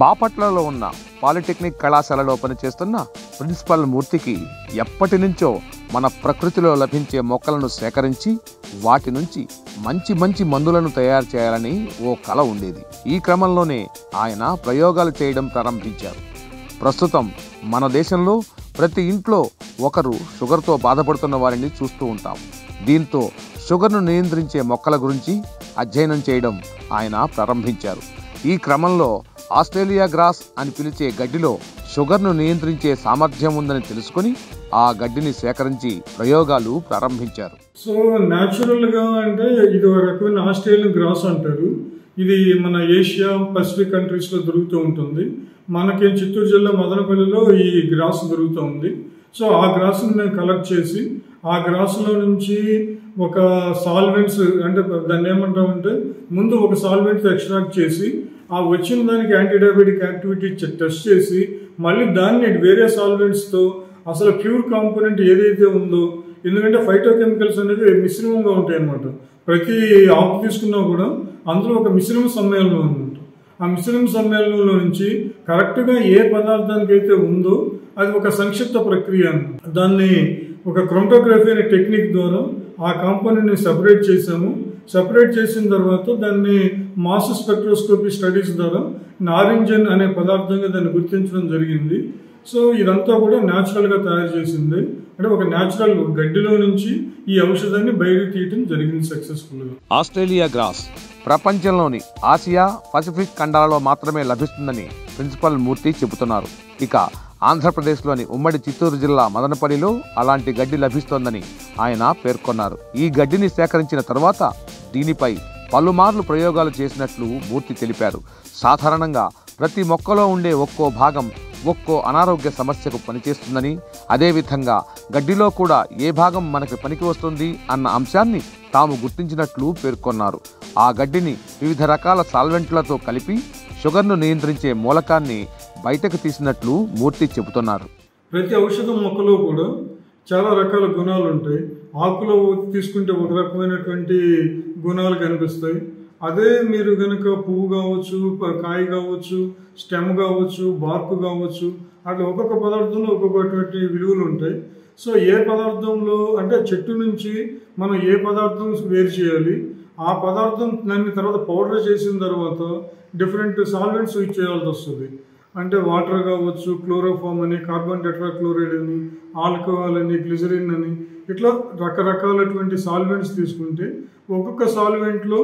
బాపట్లలో ఉన్న పాలిటెక్నిక్ కళాశాలలో పనిచేస్తున్న ప్రిన్సిపల్ మూర్తికి ఎప్పటి నుంచో మన ప్రకృతిలో లభించే మొక్కలను సేకరించి వాటి నుంచి మంచి మంచి మందులను తయారు చేయాలని ఓ కల ఉండేది ఈ క్రమంలోనే ఆయన ప్రయోగాలు చేయడం ప్రారంభించారు ప్రస్తుతం మన దేశంలో ప్రతి ఇంట్లో ఒకరు షుగర్తో బాధపడుతున్న వారిని చూస్తూ ఉంటాం దీంతో షుగర్ను నియంత్రించే మొక్కల గురించి అధ్యయనం చేయడం ఆయన ప్రారంభించారు ఈ క్రమంలో ఆస్ట్రేలియా గ్రాస్ అని పిలిచే గడ్డిలో షుగర్ను నియంత్రించే సామర్థ్యం ఉందని తెలుసుకొని ఆ గడ్డిని సేకరించి ప్రయోగాలు ప్రారంభించారు సో న్యాచురల్గా అంటే ఇది ఒక రకమైన ఆస్ట్రేలియన్ గ్రాస్ అంటారు ఇది మన ఏషియా పసిఫిక్ కంట్రీస్లో దొరుకుతూ ఉంటుంది మనకి చిత్తూరు జిల్లా మదనపల్లిలో ఈ గ్రాస్ దొరుకుతూ ఉంది సో ఆ గ్రాస్ని మేము కలెక్ట్ చేసి ఆ గ్రాస్లో నుంచి ఒక సాల్వెంట్స్ అంటే దాన్ని ఏమంటామంటే ముందు ఒక సాల్వెంట్స్ ఎక్స్ట్రాక్ట్ చేసి ఆ వచ్చిన దానికి యాంటీడయాబెటిక్ యాక్టివిటీ టెస్ట్ చేసి మళ్ళీ దాన్ని వేరే సాల్వెంట్స్తో అసలు ప్యూర్ కాంపోనెంట్ ఏదైతే ఉందో ఎందుకంటే ఫైటోకెమికల్స్ అనేది మిశ్రమంగా ఉంటాయి అన్నమాట ప్రతి ఆకు తీసుకున్నా కూడా అందులో ఒక మిశ్రమ సమ్మేళనం అనమాట ఆ మిశ్రమ సమ్మేళనంలో నుంచి కరెక్ట్గా ఏ పదార్థానికి అయితే ఉందో అది ఒక సంక్షిప్త ప్రక్రియ అన్నమాట. దాన్ని ఒక క్రోమటోగ్రఫీ అనే టెక్నిక్ ద్వారా ఆ కాంపోనెంట్ని సెపరేట్ చేసాము సెపరేట్ చేసిన తర్వాత దాన్ని మాస్ స్పెక్ట్రోస్కోపీ స్టడీస్ ద్వారా నారింజన్ అనే పదార్థంగా దాన్ని గుర్తించడం జరిగింది సో ఇదంతా కూడా న్యాచురల్గా తయారు చేసింది అంటే ఒక న్యాచురల్ గడ్డిలో నుంచి ఈ ఔషధాన్ని బయటకు తీయటం జరిగింది సక్సెస్ఫుల్గా ఆస్ట్రేలియా గ్రాస్ ప్రపంచంలోని ఆసియా పసిఫిక్ ఖండాలలో మాత్రమే లభిస్తుందని ప్రిన్సిపల్ మూర్తి చెబుతున్నారు ఇక ఆంధ్రప్రదేశ్లోని ఉమ్మడి చిత్తూరు జిల్లా మదనపల్లిలో అలాంటి గడ్డి లభిస్తోందని ఆయన పేర్కొన్నారు ఈ గడ్డిని సేకరించిన తర్వాత దీనిపై పలుమార్లు ప్రయోగాలు చేసినట్లు మూర్తి తెలిపారు సాధారణంగా ప్రతి మొక్కలో ఉండే ఒక్కో భాగం ఒక్కో అనారోగ్య సమస్యకు పనిచేస్తుందని అదేవిధంగా గడ్డిలో కూడా ఏ భాగం మనకి పనికి వస్తుంది అన్న అంశాన్ని తాము గుర్తించినట్లు పేర్కొన్నారు ఆ గడ్డిని వివిధ రకాల సాల్వెంట్లతో కలిపి షుగర్ను నియంత్రించే మూలకాన్ని బయటకు తీసినట్లు మూర్తి చెబుతున్నారు ప్రతి ఔషధం మొక్కలో కూడా చాలా రకాల గుణాలు ఉంటాయి ఆకులో తీసుకుంటే ఒక రకమైనటువంటి గుణాలు కనిపిస్తాయి అదే మీరు కనుక పువ్వు కావచ్చు ప- కాయ కావచ్చు స్టెమ్ కావచ్చు బార్క్ కావచ్చు అట్లా ఒక్కొక్క పదార్థంలో ఒక్కొక్కటువంటి విలువలు ఉంటాయి సో ఏ పదార్థంలో అంటే చెట్టు నుంచి మనం ఏ పదార్థం వేరు చేయాలి ఆ పదార్థం దాన్ని తర్వాత పౌడర్ చేసిన తర్వాత డిఫరెంట్ సాల్వెంట్స్ యూజ్ చేయాల్సి వస్తుంది అంటే వాటర్ కావచ్చు క్లోరోఫామ్ అని కార్బన్ టెట్రాక్లోరైడ్ అని ఆల్కహాల్ అని గ్లిజరిన్ అని ఇట్లా రకరకాలటువంటి సాల్వెంట్స్ తీసుకుంటే ఒక్కొక్క సాల్వెంట్లో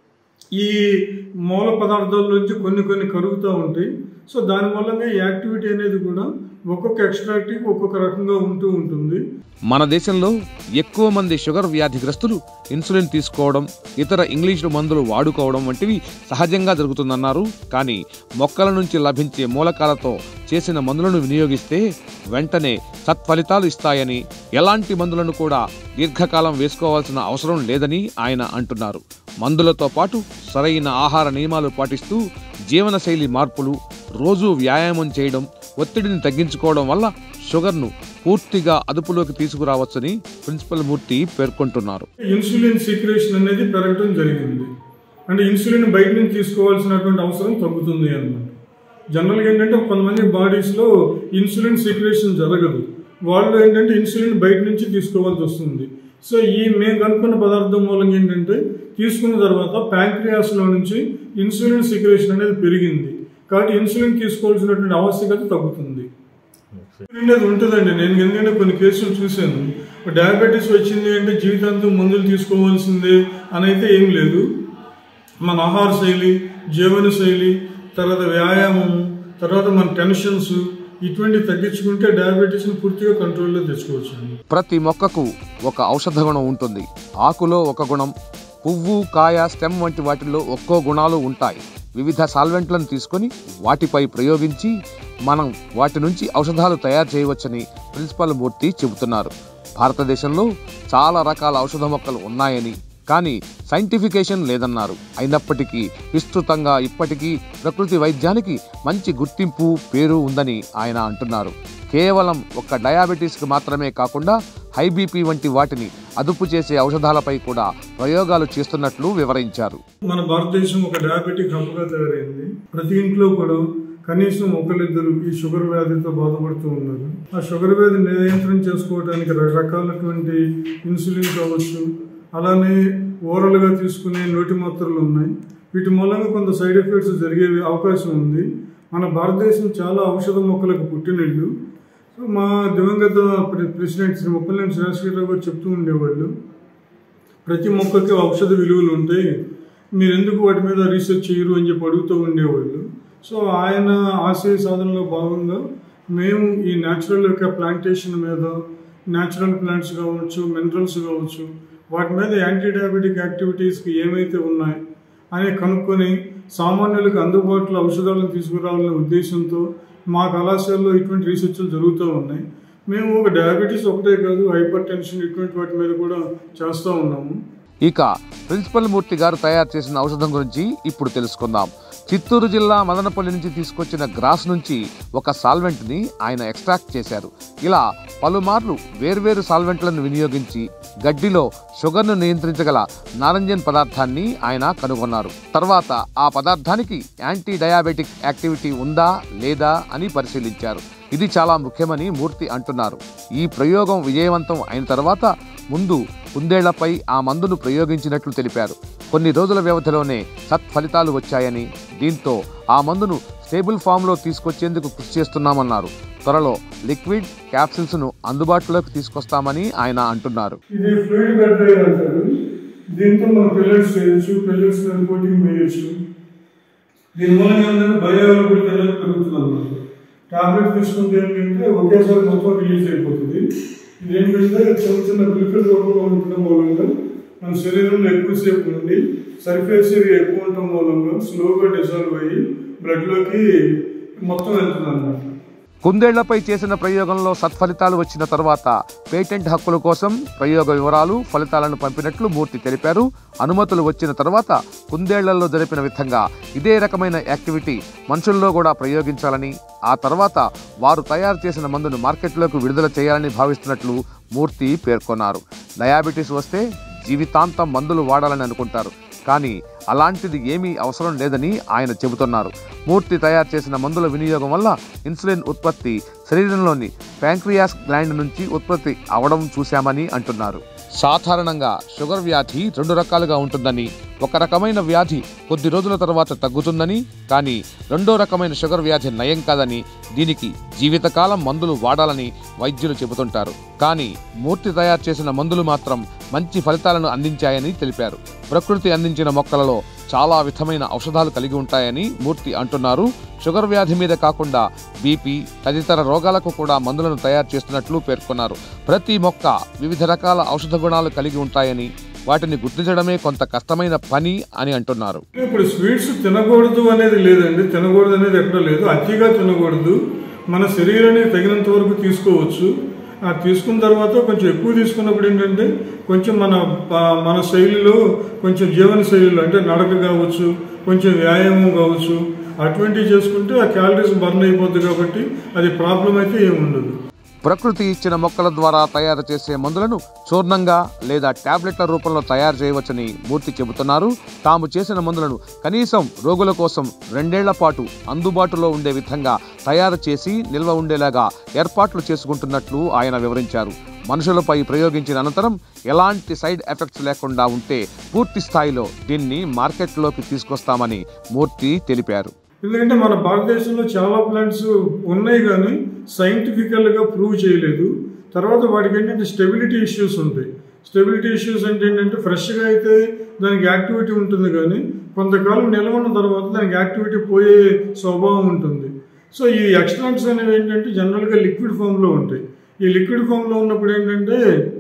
ఈ మూల పదార్థాల నుంచి కొన్ని కొన్ని కరుగుతూ ఉంటాయి సో దాని వల్లనే ఈ యాక్టివిటీ అనేది కూడా ఒక్కొక్క ఎక్స్ట్రాక్టివ్ ఒక్కొక్క రకంగా ఉంటూ ఉంటుంది మన దేశంలో ఎక్కువ మంది షుగర్ వ్యాధిగ్రస్తులు ఇన్సులిన్ తీసుకోవడం ఇతర ఇంగ్లీషు మందులు వాడుకోవడం వంటివి సహజంగా జరుగుతుందన్నారు కానీ మొక్కల నుంచి లభించే మూలకాలతో చేసిన మందులను వినియోగిస్తే వెంటనే సత్ఫలితాలు ఇస్తాయని ఎలాంటి మందులను కూడా దీర్ఘకాలం వేసుకోవాల్సిన అవసరం లేదని ఆయన అంటున్నారు మందులతో పాటు సరైన ఆహార నియమాలు పాటిస్తూ జీవనశైలి మార్పులు రోజు వ్యాయామం చేయడం ఒత్తిడిని తగ్గించుకోవడం వల్ల షుగర్ను పూర్తిగా అదుపులోకి తీసుకురావచ్చని ప్రిన్సిపల్ మూర్తి పేర్కొంటున్నారు ఇన్సులిన్ సీక్రేషన్ అనేది పెరగడం జరిగింది అంటే ఇన్సులిన్ బయట నుంచి తీసుకోవాల్సినటువంటి అవసరం తగ్గుతుంది అన్నమాట జనరల్గా ఏంటంటే కొంతమంది బాడీస్లో ఇన్సులిన్ సీక్రేషన్ జరగదు వాళ్ళు ఏంటంటే ఇన్సులిన్ బయట నుంచి తీసుకోవాల్సి వస్తుంది సో ఈ మేము కనుక్కున్న పదార్థం మూలంగా ఏంటంటే తీసుకున్న తర్వాత ప్యాంక్రియాస్లో నుంచి ఇన్సులిన్ సీక్రేషన్ అనేది పెరిగింది కాబట్టి ఇన్సులిన్ తీసుకోవాల్సినటువంటి ఆవశ్యకత తగ్గుతుంది అనేది ఉంటుందండి నేను ఎందుకంటే కొన్ని కేసులు చూశాను డయాబెటీస్ వచ్చింది అంటే జీవితాంతం మందులు తీసుకోవాల్సిందే అని అయితే ఏం లేదు మన ఆహార శైలి జీవన శైలి తర్వాత వ్యాయామం తర్వాత మన టెన్షన్స్ ఇటువంటివి తగ్గించుకుంటే డయాబెటీస్ని పూర్తిగా కంట్రోల్లో తెచ్చుకోవచ్చు ప్రతి మొక్కకు ఒక ఔషధ గుణం ఉంటుంది ఆకులో ఒక గుణం పువ్వు కాయ స్టెమ్ వంటి వాటిల్లో ఒక్కో గుణాలు ఉంటాయి వివిధ సాల్వెంట్లను తీసుకొని వాటిపై ప్రయోగించి మనం వాటి నుంచి ఔషధాలు తయారు చేయవచ్చని ప్రిన్సిపల్ మూర్తి చెబుతున్నారు భారతదేశంలో చాలా రకాల ఔషధ మొక్కలు ఉన్నాయని కానీ సైంటిఫికేషన్ లేదన్నారు అయినప్పటికీ విస్తృతంగా ఇప్పటికీ ప్రకృతి వైద్యానికి మంచి గుర్తింపు పేరు ఉందని ఆయన అంటున్నారు కేవలం ఒక్క డయాబెటీస్కి మాత్రమే కాకుండా హై బీపీ వంటి వాటిని అదుపు చేసే ఔషధాలపై కూడా ప్రయోగాలు చేస్తున్నట్లు వివరించారు మన భారతదేశం ఒక డయాబెటిక్ హబ్గా తయారైంది ప్రతి ఇంట్లో కూడా కనీసం ఒకరిద్దరు ఈ షుగర్ వ్యాధితో బాధపడుతూ ఉన్నారు ఆ షుగర్ వ్యాధి నియంత్రణ చేసుకోవడానికి రకరకాలటువంటి ఇన్సులిన్ కావచ్చు అలానే ఓరల్గా తీసుకునే నోటి మాత్రలు ఉన్నాయి వీటి మూలంగా కొంత సైడ్ ఎఫెక్ట్స్ జరిగే అవకాశం ఉంది మన భారతదేశం చాలా ఔషధ మొక్కలకు పుట్టినట్లు సో మా దివంగత ప్రె- ప్రెసిడెంట్ శ్రీ ముప్పలనేని శ్రీరావు గారు చెప్తూ ఉండేవాళ్ళు ప్రతి మొక్కకి ఔషధ విలువలు ఉంటాయి మీరు ఎందుకు వాటి మీద రీసెర్చ్ చేయరు అని చెప్పి అడుగుతూ ఉండేవాళ్ళు సో ఆయన ఆశయ సాధనలో భాగంగా మేము ఈ న్యాచురల్ యొక్క ప్లాంటేషన్ మీద న్యాచురల్ ప్లాంట్స్ కావచ్చు మినరల్స్ కావచ్చు వాటి మీద యాంటీ డయాబెటిక్ యాక్టివిటీస్కి ఏమైతే ఉన్నాయి అని కనుక్కొని సామాన్యులకు అందుబాటులో ఔషధాలను తీసుకురావాలనే ఉద్దేశంతో మా కళాశాలలో ఇటువంటి రీసెర్చ్లు జరుగుతూ ఉన్నాయి మేము ఒక డయాబెటీస్ ఒకటే కాదు హైపర్ టెన్షన్ ఇటువంటి వాటి మీద కూడా చేస్తూ ఉన్నాము ఇక ప్రిన్సిపల్ మూర్తి గారు తయారు చేసిన ఔషధం గురించి ఇప్పుడు తెలుసుకుందాం చిత్తూరు జిల్లా మదనపల్లి నుంచి తీసుకొచ్చిన గ్రాస్ నుంచి ఒక సాల్వెంట్ ని ఆయన ఎక్స్ట్రాక్ట్ చేశారు ఇలా పలుమార్లు వేర్వేరు సాల్వెంట్లను వినియోగించి గడ్డిలో షుగర్ను నియంత్రించగల నారంజన్ పదార్థాన్ని ఆయన కనుగొన్నారు తర్వాత ఆ పదార్థానికి యాంటీ డయాబెటిక్ యాక్టివిటీ ఉందా లేదా అని పరిశీలించారు ఇది చాలా ముఖ్యమని మూర్తి అంటున్నారు ఈ ప్రయోగం విజయవంతం అయిన తర్వాత ముందు కుందేళ్లపై ఆ మందును ప్రయోగించినట్లు తెలిపారు కొన్ని రోజుల వ్యవధిలోనే సత్ఫలితాలు వచ్చాయని దీంతో ఆ మందును స్టేబుల్ ఫామ్లో తీసుకొచ్చేందుకు కృషి చేస్తున్నామన్నారు త్వరలో లిక్విడ్ క్యాప్సిల్స్ను అందుబాటులోకి తీసుకొస్తామని ఆయన అంటున్నారు ఇది ఫ్లూయిడ్ బెడ్ డ్రైవ్ అంటారు దీంతో మనం పిల్లర్స్ చేయొచ్చు పిల్లర్స్ మీద కోటింగ్ వేయొచ్చు దీని మూలంగా ఏంటంటే బయో అవైలబిలిటీ అనేది పెరుగుతుంది అన్నమాట టాబ్లెట్ తీసుకుంటే ఏంటంటే ఒకేసారి మొత్తం రిలీజ్ అయిపోతుంది ఇది ఏంటంటే చిన్న చిన్న గ్లిపిడ్ రూపంలో ఉండటం మూలంగా మన శరీరంలో ఎక్కువసేపు ఉండి సర్ఫేస్ ఏరియా ఎక్కువ ఉండటం మూలంగా స్లోగా డిజాల్వ్ అయ్యి బ్లడ్లోకి మొత్తం వెళ్తుంది అన్నమాట కుందేళ్లపై చేసిన ప్రయోగంలో సత్ఫలితాలు వచ్చిన తర్వాత పేటెంట్ హక్కుల కోసం ప్రయోగ వివరాలు ఫలితాలను పంపినట్లు మూర్తి తెలిపారు అనుమతులు వచ్చిన తర్వాత కుందేళ్లలో జరిపిన విధంగా ఇదే రకమైన యాక్టివిటీ మనుషుల్లో కూడా ప్రయోగించాలని ఆ తర్వాత వారు తయారు చేసిన మందును మార్కెట్లోకి విడుదల చేయాలని భావిస్తున్నట్లు మూర్తి పేర్కొన్నారు డయాబెటీస్ వస్తే జీవితాంతం మందులు వాడాలని అనుకుంటారు కానీ అలాంటిది ఏమీ అవసరం లేదని ఆయన చెబుతున్నారు మూర్తి తయారు చేసిన మందుల వినియోగం వల్ల ఇన్సులిన్ ఉత్పత్తి శరీరంలోని ప్యాంక్రియాస్ గ్లాండ్ నుంచి ఉత్పత్తి అవడం చూశామని అంటున్నారు సాధారణంగా షుగర్ వ్యాధి రెండు రకాలుగా ఉంటుందని ఒక రకమైన వ్యాధి కొద్ది రోజుల తర్వాత తగ్గుతుందని కానీ రెండో రకమైన షుగర్ వ్యాధి నయం కాదని దీనికి జీవితకాలం మందులు వాడాలని వైద్యులు చెబుతుంటారు కానీ మూర్తి తయారు చేసిన మందులు మాత్రం మంచి ఫలితాలను అందించాయని తెలిపారు ప్రకృతి అందించిన మొక్కలలో చాలా విధమైన ఔషధాలు కలిగి ఉంటాయని మూర్తి అంటున్నారు షుగర్ వ్యాధి మీద కాకుండా బీపీ తదితర రోగాలకు కూడా మందులను తయారు చేస్తున్నట్లు పేర్కొన్నారు ప్రతి మొక్క వివిధ రకాల ఔషధ గుణాలు కలిగి ఉంటాయని వాటిని గుర్తించడమే కొంత కష్టమైన పని అని అంటున్నారు ఇప్పుడు స్వీట్స్ తినకూడదు అనేది లేదండి తినకూడదు అనేది ఎక్కడ లేదు అతిగా తినకూడదు మన శరీరానికి తగినంత వరకు తీసుకోవచ్చు ఆ తీసుకున్న తర్వాత కొంచెం ఎక్కువ తీసుకున్నప్పుడు ఏంటంటే కొంచెం మన ప- మన శైలిలో కొంచెం జీవన శైలిలో అంటే నడక కావచ్చు కొంచెం వ్యాయామం కావచ్చు అటువంటివి చేసుకుంటే ఆ క్యాలరీస్ బర్న్ అయిపోద్ది కాబట్టి అది ప్రాబ్లం అయితే ఏముండదు ప్రకృతి ఇచ్చిన మొక్కల ద్వారా తయారు చేసే మందులను చూర్ణంగా లేదా టాబ్లెట్ల రూపంలో తయారు చేయవచ్చని మూర్తి చెబుతున్నారు తాము చేసిన మందులను కనీసం రోగుల కోసం రెండేళ్ల పాటు అందుబాటులో ఉండే విధంగా తయారు చేసి నిల్వ ఉండేలాగా ఏర్పాట్లు చేసుకుంటున్నట్లు ఆయన వివరించారు మనుషులపై ప్రయోగించిన అనంతరం ఎలాంటి సైడ్ ఎఫెక్ట్స్ లేకుండా ఉంటే పూర్తి స్థాయిలో దీన్ని మార్కెట్లోకి తీసుకొస్తామని మూర్తి తెలిపారు ఎందుకంటే మన భారతదేశంలో చాలా ప్లాంట్స్ ఉన్నాయి కానీ సైంటిఫికల్గా ప్రూవ్ చేయలేదు తర్వాత వాటికి ఏంటంటే స్టెబిలిటీ ఇష్యూస్ ఉంటాయి స్టెబిలిటీ ఇష్యూస్ అంటే ఏంటంటే ఫ్రెష్గా అయితే దానికి యాక్టివిటీ ఉంటుంది కానీ కొంతకాలం నిల్వ ఉన్న తర్వాత దానికి యాక్టివిటీ పోయే స్వభావం ఉంటుంది సో ఈ ఎక్స్ట్రాక్ట్స్ అనేవి ఏంటంటే జనరల్గా లిక్విడ్ ఫామ్లో ఉంటాయి ఈ లిక్విడ్ ఫామ్లో ఉన్నప్పుడు ఏంటంటే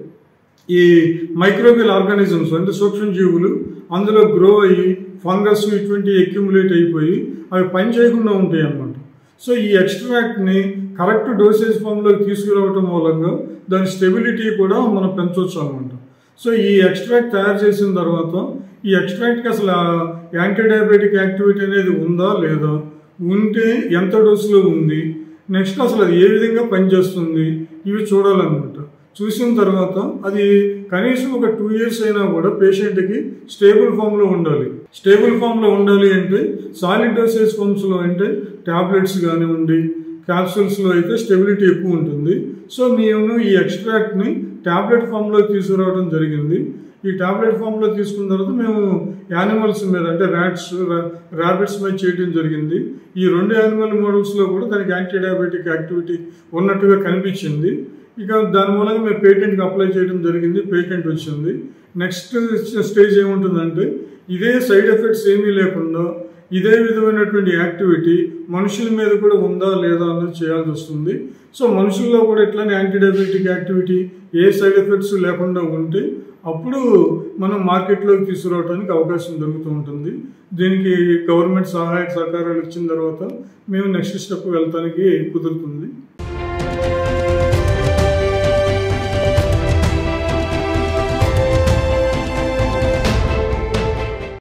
ఈ మైక్రోబియల్ ఆర్గానిజమ్స్ అంటే సూక్ష్మజీవులు అందులో గ్రో అయ్యి ఫంగస్ ఇటువంటి అక్యుములేట్ అయిపోయి అవి పని చేయకుండా ఉంటాయి అన్నమాట సో ఈ ఎక్స్ట్రాక్ట్ని కరెక్ట్ డోసేజ్ ఫామ్లోకి తీసుకురావటం మూలంగా దాని స్టెబిలిటీ కూడా మనం పెంచవచ్చు అనమాట సో ఈ ఎక్స్ట్రాక్ట్ తయారు చేసిన తర్వాత ఈ ఎక్స్ట్రాక్ట్కి అసలు యాంటీ డయాబెటిక్ యాక్టివిటీ అనేది ఉందా లేదా ఉంటే ఎంత డోసులో ఉంది నెక్స్ట్ అసలు అది ఏ విధంగా పనిచేస్తుంది ఇవి చూడాలన్నమాట చూసిన తర్వాత అది కనీసం ఒక టూ ఇయర్స్ అయినా కూడా పేషెంట్కి స్టేబుల్ ఫామ్లో ఉండాలి స్టేబుల్ ఫామ్లో ఉండాలి అంటే సాలిడ్ డోసేజ్ ఫామ్స్లో అంటే ట్యాబ్లెట్స్ కానివ్వండి క్యాప్సూల్స్లో అయితే స్టెబిలిటీ ఎక్కువ ఉంటుంది సో మేము ఈ ఎక్స్ట్రాక్ట్ని ట్యాబ్లెట్ ఫామ్లో తీసుకురావడం జరిగింది ఈ టాబ్లెట్ ఫామ్లో తీసుకున్న తర్వాత మేము యానిమల్స్ మీద అంటే ర్యాట్స్ ర్యాబిట్స్ మీద చేయడం జరిగింది ఈ రెండు యానిమల్ మోడల్స్లో కూడా దానికి యాంటీ డయాబెటిక్ యాక్టివిటీ ఉన్నట్టుగా కనిపించింది ఇక దాని మూలంగా మేము పేటెంట్కి అప్లై చేయడం జరిగింది పేటెంట్ వచ్చింది నెక్స్ట్ స్టేజ్ ఏముంటుందంటే ఇదే సైడ్ ఎఫెక్ట్స్ ఏమీ లేకుండా ఇదే విధమైనటువంటి యాక్టివిటీ మనుషుల మీద కూడా ఉందా లేదా అన్నది చేయాల్సి వస్తుంది సో మనుషుల్లో కూడా ఇట్లానే యాంటీ డయాబెటిక్ యాక్టివిటీ ఏ సైడ్ ఎఫెక్ట్స్ లేకుండా ఉంటే అప్పుడు మనం మార్కెట్లోకి తీసుకురావడానికి అవకాశం దొరుకుతూ ఉంటుంది దీనికి గవర్నమెంట్ సహాయక సహకారాలు ఇచ్చిన తర్వాత మేము నెక్స్ట్ స్టెప్ వెళ్తానికి కుదురుతుంది